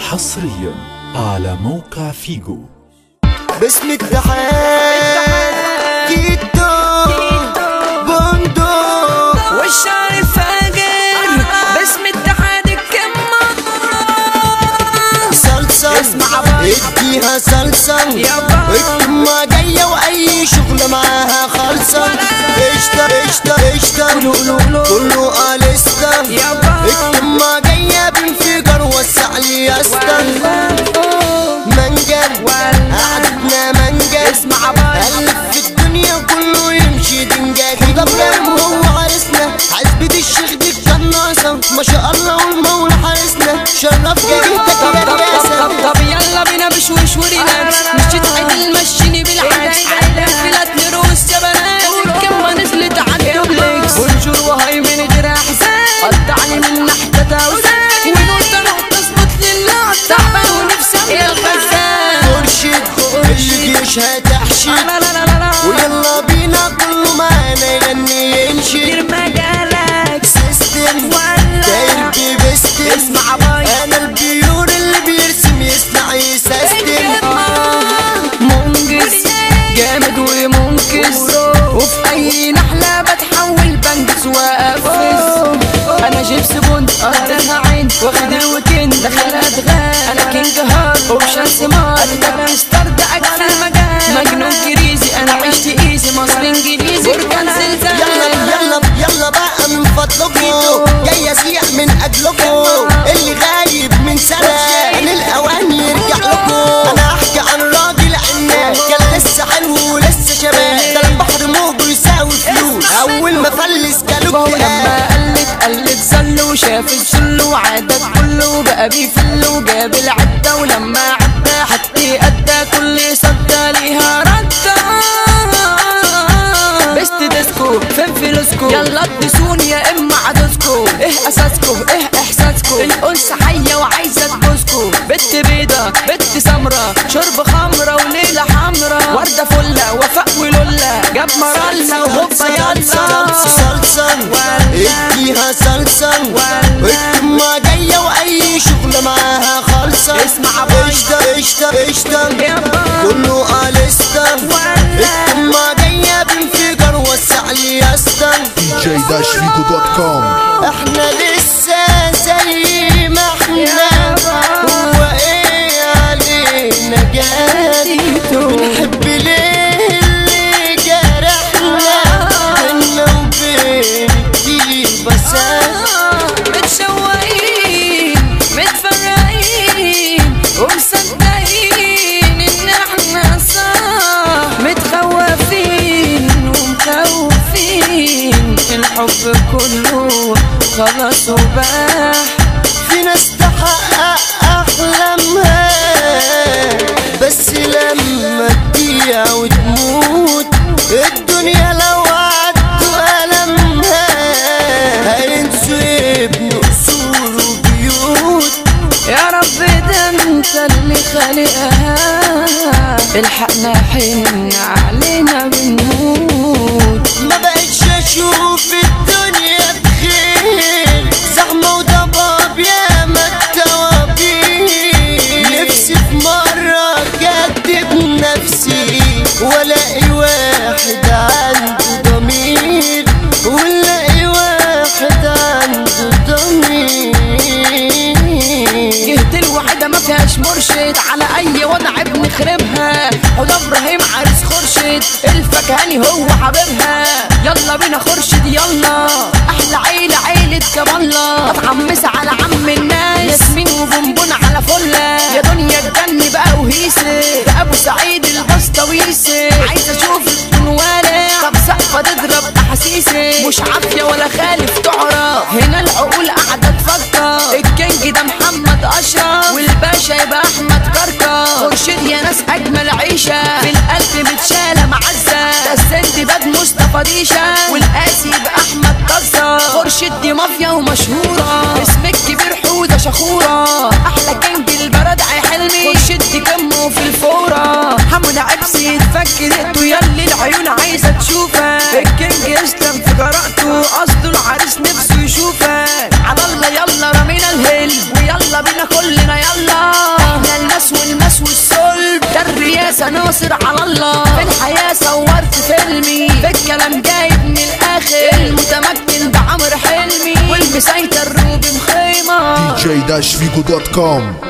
حصريا على موقع فيجو باسم اتحاد كيتو بندق والشعر فاجر باسم اتحاد الكمة صلصة اسمع بقى. اديها صلصة يابا. الكمة جاية واي شغل معاها خالصة قشطة قشطة قشطة قولوا قولوا قولوا. كله قالستا يابا. الكمة جاية بانفجار وسع لي يا اسطى منجر قعدتنا منجر اسمع بقى. ألف في الدنيا كله يمشي دنجر طب هو عرسنا عزبة الشيخ دي قناصة ما شاء الله والمولى حارسنا شرف جريتك طب يا طب طب رئاسة طب طب يلا بينا بشويش ورينا مشيت عدل مشيني بالعكس فلات نروس يا بنات الكمة نزلت عالدوبلكس بونجور وهاي من غير احزان قطعني من نحتة توزان ونقطة نقطة اظبط لله تعبان ونفسي يا الخزان مرشد الجيش هتحشد لا لا لا لا لا ويلا بينا كله معانا يغني ينشد دير مجالك سيستم ولا. داير بيبستم اسمع باي. انا البيور اللي بيرسم يصنع يسيستم منجز جامد ومنكس وفي اي نحلة بتحول بنجز وافز انا جيبس بوند قدرها عين واخد الويكند دخل ادغال انا كينج هارد اوبشن سمار ده مستر ده اجمل مجال مجنون كريزي انا عشت ايزي مصر انجليزي بركان يلا زلزال يلا يلا بقى من فضلكم جاي اسيح من اجلكم اللي غايب من سنه ان الاوان يرجع لكم انا احكي عن راجل عناب كان لسه حلو ولسه شباب ده البحر موجه يساوي فلوس اول ما فلس جاله وهو اكتئاب لما قلت قلت زل وشاف الشل وعدد كله بقى بيفل وجاب العدة ولما عدى حتى أدى كل صدى ليها ردة بست ديسكو فين فلوسكو يلا ادسوني يا اما عدسكو ايه اساسكو ايه احساسكو الانثى حيه وعايزه تبوسكو بت بيضه بت سمرة شرب خمره وليله حمرا ورده فله وفاء ولوله جاب مرالنا وهوبا يلا صلصة اديها صلصة الكمة جاية واي شغل معاها خالصة اسمع باي. قشطة قشطة قشطة يابا. كله قالستا الكمة جاية بانفجار وسع لي يا اسطى dj-figo.com احنا لسه زي ما احنا هو ايه علينا جاري بنحب ليه اللي جرحنا بينا وبين دي بسات متشوقين متفرقين ومصدقين ان احنا صح متخوفين ومخوفين الحب كله خلاص وباح في ناس تحقق احلامها بس لما تضيع وتموت الدنيا لو عدوا ألمها هينسوا يبنوا قصور وبيوت يا رب ده انت اللي خالقها الحقنا حن علينا بنموت ما بقتش اشوف الدنيا بخير زحمة وضباب يا ما التوابير نفسي في مرة اكدب نفسي والاقي واحد عنده ضمير والاقي واحد عنده ضمير جهة الوحدة ما فيهاش مرشد على أي وضع بنخربها حوض إبراهيم عريس خرشد الفكهاني هو حبيبها يلا بينا خرشد يلا أحلى عيلة عيلة كمالة اتعمس على عم الناس ياسمين وبونبون على فلة يا دنيا تجني بقى وهيسة ده أبو سعيد البسطويسة عايزة أشوف الكون والع طب سقفة تضرب أحاسيسي مش عافية ولا خالف تعرف هنا العقول قاعدة تفكر الكينج ده محمد أشرف والباشا يبقى أحمد كركر خرشد يا ناس أجمل عيشة في القلب متشالة معزة ده السند باد مصطفى ديشة والقاسي يبقى أحمد كسر خرشد دي مافيا ومشهورة اسم الكبير حودة شخورة أحلى كينج البلد عي حلمي خرشد دي كمه في الفورة حمود عبسي يتفك دقته يلي العيون عايزة تشوفك الكينج يسلم في جرأته قصده العريس نفسه يشوفك على الله يلا رمينا الهل ويلا يلا بينا كلنا يلا احنا الناس والماس والصلب ده الرياسة ناصر على الله في الحياة صورت فيلمي في الكلام جايب من الاخر المتمكن ده عمرو حلمي والمسيطر روبي مخيمة DJ-Figo.com